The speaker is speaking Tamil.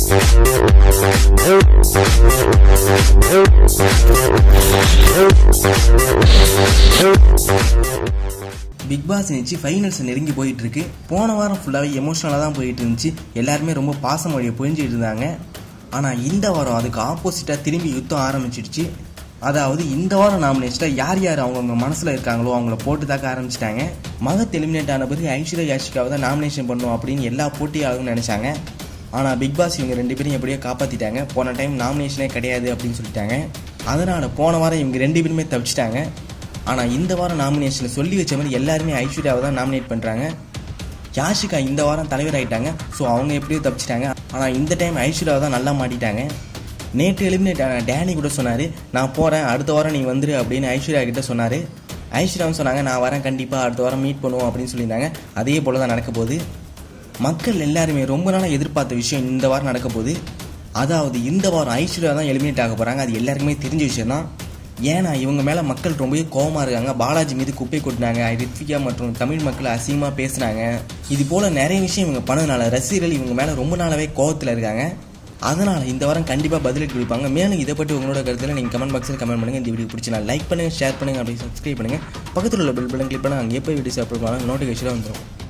பிக் பாஸ் நினச்சி ஃபைனல்ஸ் நெருங்கி போயிட்டு இருக்கு போன வாரம் ஃபுல்லாகவே எமோஷனலாக தான் போயிட்டு இருந்துச்சு எல்லாருமே ரொம்ப பாசமொழியை புரிஞ்சுட்டு இருந்தாங்க ஆனால் இந்த வாரம் அதுக்கு ஆப்போசிட்டாக திரும்பி யுத்தம் ஆரம்பிச்சிடுச்சு அதாவது இந்த வாரம் நாமினேஷனில் யார் யார் அவங்கவுங்க மனசில் இருக்காங்களோ அவங்கள போட்டு தாக்க ஆரம்பிச்சிட்டாங்க மகத் எலிமினேட் ஆன பிறகு ஐஸ்வர்யா யாஷிகாவை தான் நாமினேஷன் பண்ணும் அப்படின்னு எல்லா போட்டியாளர்களும் நினச்சாங்க ஆனால் பிக் பாஸ் இவங்க ரெண்டு பேரும் எப்படியோ காப்பாற்றிட்டாங்க போன டைம் நாமினேஷனே கிடையாது அப்படின்னு சொல்லிட்டாங்க அதனால் போன வாரம் இவங்க ரெண்டு பேருமே தப்பிச்சிட்டாங்க ஆனால் இந்த வாரம் நாமினேஷனை சொல்லி வச்ச மாதிரி எல்லாருமே ஐஸ்வர்யாவை தான் நாமினேட் பண்ணுறாங்க யாஷிகா இந்த வாரம் தலைவர் ஆயிட்டாங்க ஸோ அவங்க எப்படியோ தப்பிச்சிட்டாங்க ஆனால் இந்த டைம் ஐஸ்வர்யாவை தான் நல்லா மாட்டிட்டாங்க நேற்று எலிமினேட் ஆன டேனி கூட சொன்னார் நான் போகிறேன் அடுத்த வாரம் நீ வந்துரு அப்படின்னு ஐஸ்வர்யா கிட்ட சொன்னார் ஐஸ்வர்யாவும் சொன்னாங்க நான் வரேன் கண்டிப்பாக அடுத்த வாரம் மீட் பண்ணுவோம் அப்படின்னு சொல்லியிருந்தாங்க அதே போல் தான் நடக்க போகுது மக்கள் எல்லாருமே ரொம்ப நாளாக எதிர்பார்த்த விஷயம் இந்த வாரம் நடக்க போகுது அதாவது இந்த வாரம் ஐஸ்வர்யா தான் எலிமினேட் ஆக போகிறாங்க அது எல்லாருக்குமே தெரிஞ்ச விஷயம் தான் ஏன்னா இவங்க மேலே மக்கள் ரொம்பவே கோவமாக இருக்காங்க பாலாஜி மீது குப்பை கொட்டினாங்க ரித்விகா மற்றும் தமிழ் மக்கள் அசிங்கமாக பேசுனாங்க இது போல் நிறைய விஷயம் இவங்க பண்ணதுனால ரசிகர்கள் இவங்க மேலே ரொம்ப நாளாவே கோவத்தில் இருக்காங்க அதனால் இந்த வாரம் கண்டிப்பாக பதிலடி கொடுப்பாங்க மேலும் இதை பற்றி உங்களோட கருத்தில் நீங்கள் கமெண்ட் பாக்ஸில் கமெண்ட் பண்ணுங்கள் இந்த வீடியோ பிடிச்சினா லைக் பண்ணுங்கள் ஷேர் பண்ணுங்கள் அப்படி சப்ஸ்கிரைப் பண்ணுங்கள் பக்கத்தில் உள்ள பெல் பட்டன் கிளிக் பண்ணால் அங்கே எப்போ வீடியோஸ் அப்லோட் பண்ணாலும் நோட்டிஃபிகேஷன் வந்துடும்